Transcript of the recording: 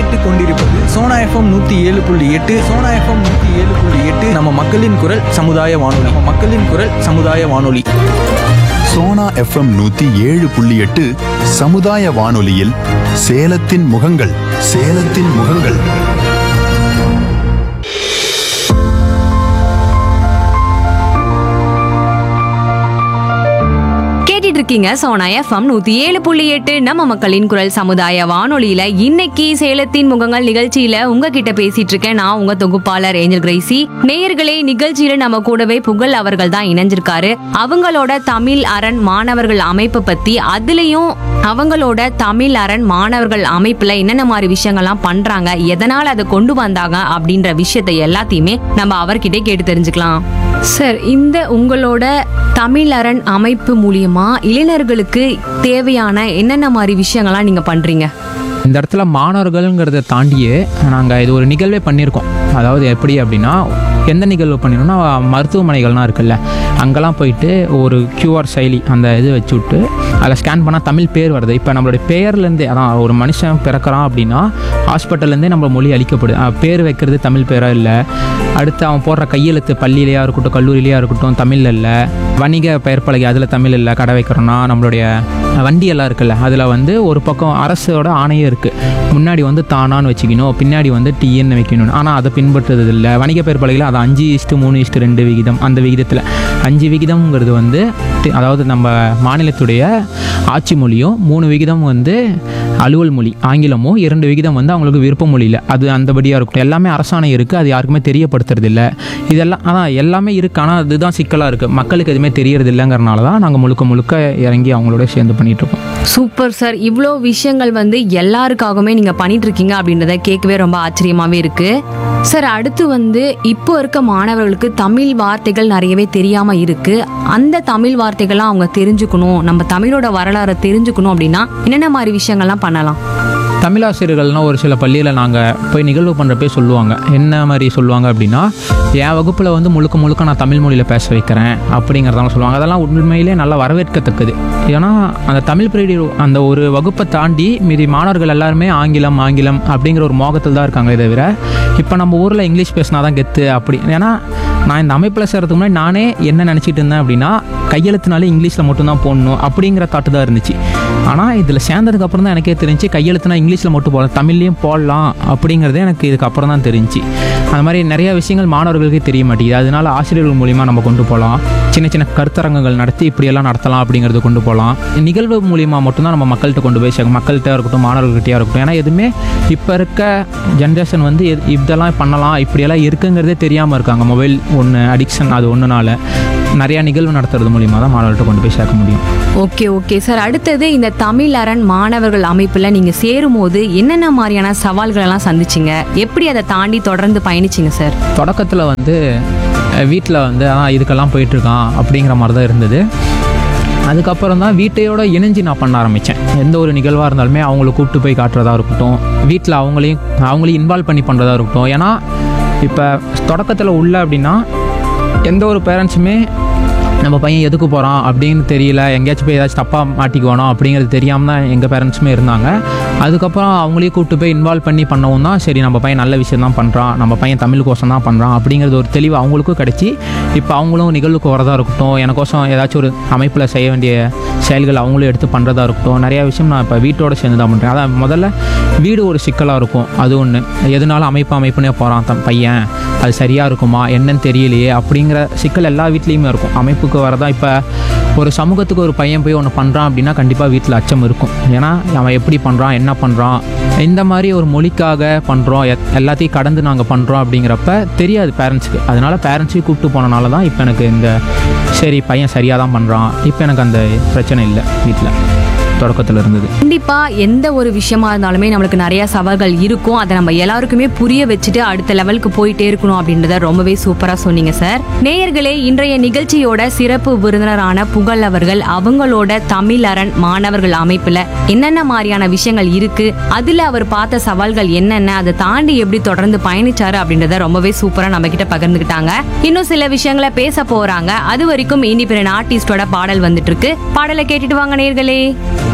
கேட்டுக் கொண்டிருப்பது சோனா எஃப்எம் நூத்தி ஏழு புள்ளி எட்டு சோனா எஃப்எம் நூத்தி ஏழு புள்ளி எட்டு நம்ம மக்களின் குரல் சமுதாய வானொலி நம்ம மக்களின் குரல் சமுதாய வானொலி சோனா எஃப்எம் நூத்தி ஏழு புள்ளி எட்டு சமுதாய வானொலியில் சேலத்தின் முகங்கள் சேலத்தின் முகங்கள் கேட்டுட்டு இருக்கீங்க சோனா எஃப்எம் நூத்தி ஏழு புள்ளி எட்டு நம்ம மக்களின் குரல் சமுதாய வானொலியில இன்னைக்கு சேலத்தின் முகங்கள் நிகழ்ச்சியில உங்ககிட்ட பேசிட்டு இருக்கேன் நான் உங்க தொகுப்பாளர் ஏஞ்சல் கிரேசி நேயர்களே நிகழ்ச்சியில நம்ம கூடவே புகழ் அவர்கள் தான் இணைஞ்சிருக்காரு அவங்களோட தமிழ் அரண் மாணவர்கள் அமைப்பு பத்தி அதுலயும் அவங்களோட தமிழ் அரண் மாணவர்கள் அமைப்புல என்னென்ன மாதிரி விஷயங்கள்லாம் பண்றாங்க எதனால அதை கொண்டு வந்தாங்க அப்படின்ற விஷயத்தை எல்லாத்தையுமே நம்ம அவர்கிட்ட கேட்டு தெரிஞ்சுக்கலாம் சார் இந்த உங்களோட தமிழ் அரண் அமைப்பு மூலியமா இளைஞர்களுக்கு தேவையான என்னென்ன மாதிரி விஷயங்கள்லாம் நீங்க பண்றீங்க இந்த இடத்துல மாணவர்கள்ங்கிறத தாண்டியே நாங்கள் இது ஒரு நிகழ்வே பண்ணியிருக்கோம் அதாவது எப்படி அப்படின்னா எந்த நிகழ்வு பண்ணிருக்கோம்னா மருத்துவமனைகள்லாம் இருக்குல்ல அங்கெல்லாம் போயிட்டு ஒரு கியூஆர் செயலி அந்த இது வச்சு விட்டு அதில் ஸ்கேன் பண்ணால் தமிழ் பேர் வருது இப்போ நம்மளுடைய பேர்லேருந்தே அதான் ஒரு மனுஷன் பிறக்கிறான் அப்படின்னா ஹாஸ்பிட்டல்லேருந்தே நம்ம மொழி அளிக்கப்படுது அஹ் பேர் வைக்கிறது தமிழ் பேராக இல்லை அடுத்து அவன் போடுற கையெழுத்து பள்ளியிலையா இருக்கட்டும் கல்லூரியிலையா இருக்கட்டும் தமிழில் இல்லை வணிக பெயர் பலகை அதில் தமிழ் இல்லை கடை வைக்கிறோன்னா நம்மளுடைய வண்டி எல்லாம் இருக்குல்ல அதில் வந்து ஒரு பக்கம் அரசோட ஆணையம் இருக்குது முன்னாடி வந்து தானான்னு வச்சுக்கணும் பின்னாடி வந்து டிஎன்னு வைக்கணும் ஆனால் அதை பின்பற்றுறது இல்லை வணிக பெயர் பலகையில் அது அஞ்சு இஸ்ட்டு மூணு இஸ்ட்டு ரெண்டு விகிதம் அந்த விகிதத்தில் அஞ்சு விகிதம்ங்கிறது வந்து தி- அதாவது நம்ம மாநிலத்துடைய ஆட்சி மொழியும் மூணு விகிதம் வந்து அலுவல் மொழி ஆங்கிலமும் இரண்டு விகிதம் வந்து அவங்களுக்கு விருப்ப மொழியில் அது அந்தபடியாக இருக்கட்டும் எல்லாமே அரசாணை இருக்குது அது யாருக்குமே தெரியப்படுத்துறது இல்லை இதெல்லாம் அதான் எல்லாமே இருக்குது ஆனால் அதுதான் சிக்கலாக இருக்குது மக்களுக்கு எதுவுமே தெரியறது இல்லைங்கிறனால தான் நாங்கள் முழுக்க முழுக்க இறங்கி அவங்களோட சேர்ந்து பண்ணிட்டு இருக்கோம் சூப்பர் சார் இவ்வளோ விஷயங்கள் வந்து எல்லாருக்காகவுமே நீங்க பண்ணிட்டு இருக்கீங்க அப்படின்றத கேட்கவே ரொம்ப ஆச்சரியமாவே இருக்கு சார் அடுத்து வந்து இப்போ இருக்க மாணவர்களுக்கு தமிழ் வார்த்தைகள் நிறையவே தெரியாம இருக்கு அந்த தமிழ் வார்த்தைகள்லாம் அவங்க தெரிஞ்சுக்கணும் நம்ம தமிழோட வரலாறை தெரிஞ்சுக்கணும் அப்படின்னா என்னென்ன மாதிரி விஷயங்கள்லாம் பண்ணலாம் தமிழாசிரியர்கள்னால் ஒரு சில பள்ளியில் நாங்கள் போய் நிகழ்வு பண்ணுறப்பே சொல்லுவாங்க என்ன மாதிரி சொல்லுவாங்க அப்படின்னா என் வகுப்பில் வந்து முழுக்க முழுக்க நான் தமிழ் மொழியில் பேச வைக்கிறேன் அப்படிங்கிறதெல்லாம் சொல்லுவாங்க அதெல்லாம் உண்மையிலே நல்லா வரவேற்கத்தக்கது ஏன்னா அந்த தமிழ் பீரியட் அந்த ஒரு வகுப்பை தாண்டி மீதி மாணவர்கள் எல்லாருமே ஆங்கிலம் ஆங்கிலம் அப்படிங்கிற ஒரு மோகத்தில் தான் இருக்காங்க தவிர இப்போ நம்ம ஊரில் இங்கிலீஷ் பேசினா தான் கெத்து அப்படி ஏன்னா நான் இந்த அமைப்பில் சேர்றதுக்கு முன்னாடி நானே என்ன நினச்சிட்டு இருந்தேன் அப்படின்னா கையெழுத்துனாலே இங்கிலீஷில் மட்டும்தான் போடணும் அப்படிங்கிற தாட்டு தான் இருந்துச்சு ஆனால் இதில் சேர்ந்ததுக்கு அப்புறம் தான் எனக்கே தெரிஞ்சு கையெழுத்துனா இங்கிலீஷில் மட்டும் போடலாம் தமிழ்லையும் போடலாம் அப்படிங்கிறதே எனக்கு இதுக்கு அப்புறம் தான் தெரிஞ்சு அந்த மாதிரி நிறைய விஷயங்கள் மாணவர்களுக்கே தெரிய மாட்டேங்குது அதனால ஆசிரியர்கள் மூலிமா நம்ம கொண்டு போகலாம் சின்ன சின்ன கருத்தரங்குகள் நடத்தி இப்படியெல்லாம் நடத்தலாம் அப்படிங்கிறது கொண்டு போகலாம் நிகழ்வு மூலிமா மட்டும்தான் நம்ம மக்கள்கிட்ட கொண்டு போய் சேர்க்கணும் மக்கள்கிட்ட இருக்கட்டும் மாணவர்கள்கிட்டயா இருக்கட்டும் ஏன்னா எதுவுமே இப்போ இருக்க ஜென்ரேஷன் வந்து எது- இதெல்லாம் பண்ணலாம் இப்படியெல்லாம் இருக்குங்கிறதே தெரியாமல் இருக்காங்க மொபைல் ஒன்று அடிக்ஷன் அது ஒன்றுனால நிறையா நிகழ்வு நடத்துறது மூலிமா தான் மாணவர்கள்ட்ட கொண்டு போய் சேர்க்க முடியும் ஓகே ஓகே சார் அடுத்தது இந்த தமிழ் அரண் மாணவர்கள் அமைப்புல நீங்க சேரும்போது என்னென்ன மாதிரியான சவால்கள் எல்லாம் சந்திச்சீங்க எப்படி அதை தாண்டி தொடர்ந்து பயணிச்சீங்க சார் தொடக்கத்தில் வந்து வீட்டில் வந்து அதான் இதுக்கெல்லாம் போயிட்டுருக்கான் அப்படிங்கிற மாதிரி தான் இருந்தது அதுக்கப்புறம் தான் வீட்டையோட இணைஞ்சு நான் பண்ண ஆரம்பித்தேன் எந்த ஒரு நிகழ்வாக இருந்தாலுமே அவங்கள கூப்பிட்டு போய் காட்டுறதா இருக்கட்டும் வீட்டில் அவங்களையும் அவங்களையும் இன்வால்வ் பண்ணி பண்ணுறதா இருக்கட்டும் ஏன்னா இப்போ தொடக்கத்தில் உள்ள அப்படின்னா எந்த ஒரு பேரண்ட்ஸுமே நம்ம பையன் எதுக்கு போகிறான் அப்படின்னு தெரியல எங்கேயாச்சும் போய் ஏதாச்சும் தப்பாக மாட்டிக்குவானோ அப்படிங்கிறது தெரியாமல் தான் எங்கள் பேரண்ட்ஸுமே இருந்தாங்க அதுக்கப்புறம் அவங்களையும் கூப்பிட்டு போய் இன்வால்வ் பண்ணி பண்ணவும் தான் சரி நம்ம பையன் நல்ல விஷயம் தான் பண்ணுறான் நம்ம பையன் தமிழுக்கோசம் தான் பண்ணுறான் அப்படிங்கிறது ஒரு தெளிவு அவங்களுக்கும் கிடச்சி இப்போ அவங்களும் நிகழ்வுக்கு வரதா இருக்கட்டும் எனக்கோசம் ஏதாச்சும் ஒரு அமைப்பில் செய்ய வேண்டிய செயல்கள் அவங்களும் எடுத்து பண்ணுறதா இருக்கட்டும் நிறையா விஷயம் நான் இப்போ வீட்டோட சேர்ந்து தான் பண்ணுறேன் அதான் முதல்ல வீடு ஒரு சிக்கலாக இருக்கும் அது ஒன்று எதுனாலும் அமைப்பு அமைப்புனே போகிறான் தன் பையன் அது சரியாக இருக்குமா என்னன்னு தெரியலையே அப்படிங்கிற சிக்கல் எல்லா வீட்லேயுமே இருக்கும் அமைப்புக்கு வரதா இப்போ ஒரு சமூகத்துக்கு ஒரு பையன் போய் ஒன்று பண்ணுறான் அப்படின்னா கண்டிப்பாக வீட்டில் அச்சம் இருக்கும் ஏன்னா அவன் எப்படி பண்ணுறான் என்ன பண்ணுறான் இந்த மாதிரி ஒரு மொழிக்காக பண்ணுறோம் எல்லாத்தையும் கடந்து நாங்கள் பண்ணுறோம் அப்படிங்கிறப்ப தெரியாது பேரண்ட்ஸுக்கு அதனால பேரண்ட்ஸையும் கூப்பிட்டு போனனால தான் இப்போ எனக்கு இந்த சரி பையன் சரியாக தான் பண்ணுறான் இப்போ எனக்கு அந்த பிரச்சனை இல்லை வீட்டில் தொடக்கத்தில் இருந்தது கண்டிப்பா எந்த ஒரு விஷயமா இருந்தாலுமே நம்மளுக்கு நிறைய சவால்கள் இருக்கும் அதை நம்ம எல்லாருக்குமே புரிய வச்சுட்டு அடுத்த லெவலுக்கு போயிட்டே இருக்கணும் அப்படின்றத ரொம்பவே சூப்பரா சொன்னீங்க சார் நேயர்களே இன்றைய நிகழ்ச்சியோட சிறப்பு விருந்தினரான புகழ் அவர்கள் அவங்களோட தமிழ் அரண் மாணவர்கள் அமைப்புல என்னென்ன மாதிரியான விஷயங்கள் இருக்கு அதுல அவர் பார்த்த சவால்கள் என்னென்ன அதை தாண்டி எப்படி தொடர்ந்து பயணிச்சாரு அப்படின்றத ரொம்பவே சூப்பரா நம்ம கிட்ட பகிர்ந்துக்கிட்டாங்க இன்னும் சில விஷயங்களை பேச போறாங்க அது வரைக்கும் இண்டிபெண்டன்ட் ஆர்டிஸ்டோட பாடல் வந்துட்டு இருக்கு பாடலை கேட்டுட்டு வாங்க நேயர்களே